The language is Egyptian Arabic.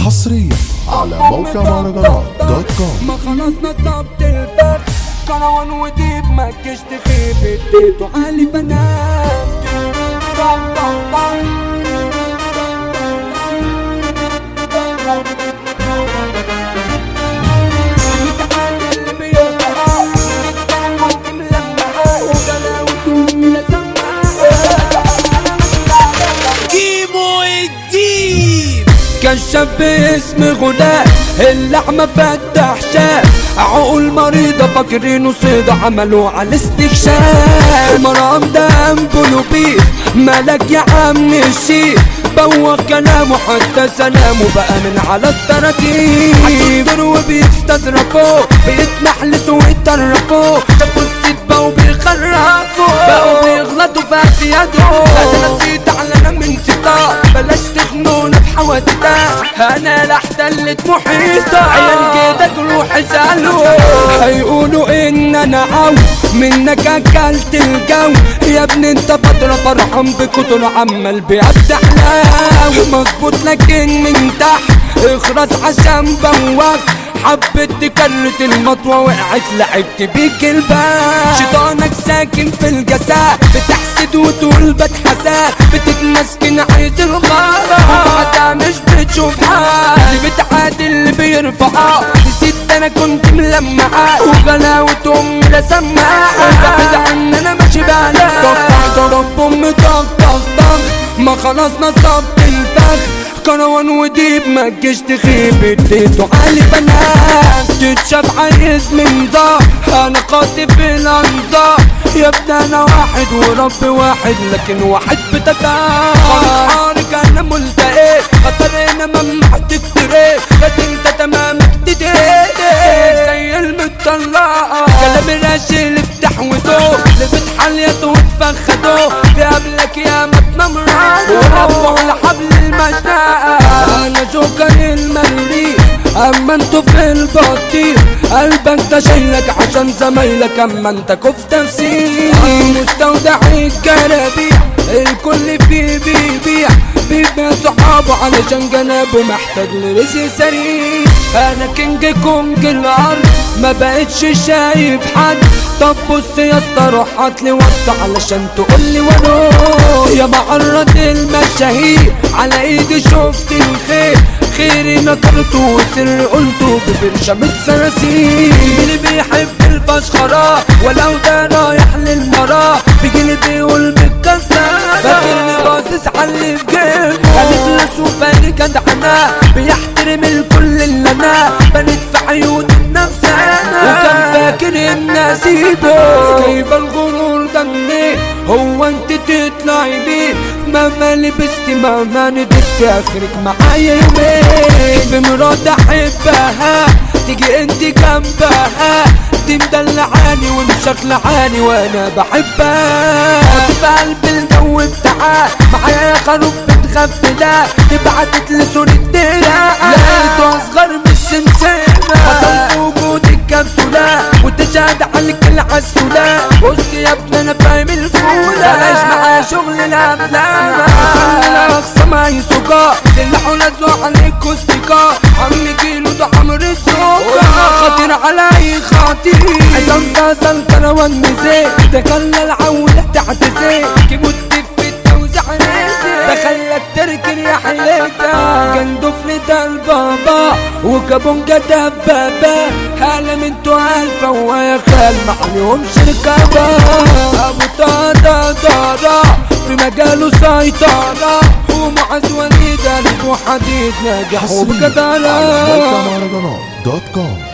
حصريا على موقع مهرجانات دوت كوم ما خلاص نصبت الفرق كروان وديب ما كشت فيه بديته علي بنام طم طم طم اللي بيرفع انا كنت ملمعة وغلاوته ملسمعة كيمو الديب كشف باسم غلاء اللحمة فتح شاف عقول مريضة فاكرينه صيد عملوا على استكشاف مرام دم بيف ملك يا عم الشيخ بوخ كلامه حتى سلامه بقى من على التراكيب هتقدر وبيستظرفوا بيتمحلسوا ويتطرفوا شافوا السبة وبيخرفوا بقوا بيغلطوا في أسيادهم أنا نسيت على من ستار بلاش تخنونا في حوادثها أنا لا احتلت محيطة عيال جيتك روح اسألوا هيقولوا إن أنا عو منك أكلت الجو يا ابني انت فترة فرحان بكتر عمال بيفتح لو مظبوط لكن من تحت اخرس عشان بواك حبيت تكرت المطوة وقعت لعبت بيك الباب شيطانك ساكن في الجسد بتحسد وتقول بتحسد بتتمسكن عايز الغارة وبعدها مش بتشوف حد اللي بتعادل اللي بيرفعها نسيت انا كنت ملمعة وغلاوة امي لا سماعة بعد عن انا ماشي بعلاء طق طق امي طق طق طق ما خلاص نصبت الفخ كروان وديب ما تجيش تخيب اديته علي بنات تتشاف عايز من ضا انا قاطب الانظار يا ابني انا واحد ورب واحد لكن واحد بتكا حارك انا ملتقي خطر انا ممنوع تكتري لكن انت تمامك تدري زي المطلقة كلام راشي اللي بتحوده اللي بتحليته وتفخده في قبلك يا ما تنمران ورفعوا لحبل المشاء انا جوكر المريء اما انتوا في البطيء قلبك ده شايلك عشان زمايلك اما انت كفتة في مستودع الجرابيع الكل فيه بيبيع بيبيع صحابه علشان جنابه محتاج لرزق سريع انا كينج كونج الارض ما بقتش شايف حد طب بص يا اسطى روح هاتلي واسطة علشان تقولي ونو يا معرض المشاهير على ايدي شفت الخير خيري نكرته وسر قلته ببرشمة صراصير اللي بيحب الفشخرة ولو ده رايح للمرا بيجيلي بيقول متكسر فاكرني باصص على اللي في جيبه خليت لسوفاني جدعنا بيحترم الكل اللي انا بنت في عيون النفس انا وكان فاكر ان اسيبه جايبه الغرور ده منين هو انت تطلعي بيه مهما لبست مهما ندفت اخرك معايا يومين في مرات احبها تيجي انت جنبها دي مدلعاني ومشخلعاني وانا بحبها في قلب الجو بتاعها معايا خروف بتغفلها تبعتت لصورة الدرع لقيته اصغر من السمسمة حصل في وجود الكبسولة وتشهد عليك العسولة بص يا ابني انا فاهم الفولة بلاش معايا شغل الافلام الاقصى معي سجا سلاحه لازق عليك كوستيكا عم كيلو ده عمر الزوكا خطير على اي خاطر عصام فصل كروان مزي تخلى العولة تعتزي كيموت في التوزيع نازل دخلك تركن يا حليتا جندف لدى البابا وكابونجا دبابة هلا من الفا ويا خال معليهم شركة ابو طاطا طارا في مجاله سيطرة ومعز وليد قلبه حديد ناجح حصريا وبجدارة على موقع مهرجانات دوت كوم